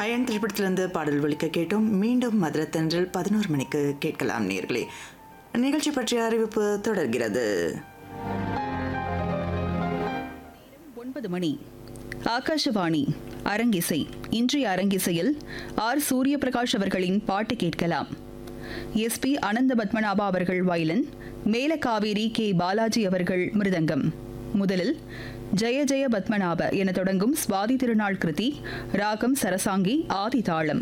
iron திரைப்படத்திலிருந்து பாடல் ஒலிக்க கேட்டோம் மீண்டும் மதுரத்தன்றல் பதினோரு மணிக்கு கேட்கலாம் நேர்களே நிகழ்ச்சி பற்றிய அறிவிப்பு தொடர்கிறது ஒன்பது மணி ஆகாஷவாணி அரங்கிசை இன்றைய அரங்கிசையில் ஆர் சூரிய பிரகாஷ் அவர்களின் பாட்டு கேட்கலாம் எஸ்பி அனந்த பத்மநாபா அவர்கள் வயலின் மேலகாவேரி கே பாலாஜி அவர்கள் மிருதங்கம் முதலில் ஜெய ஜெய பத்மநாப என தொடங்கும் சுவாதி திருநாள் கிருதி ராகம் சரசாங்கி ஆதி தாளம்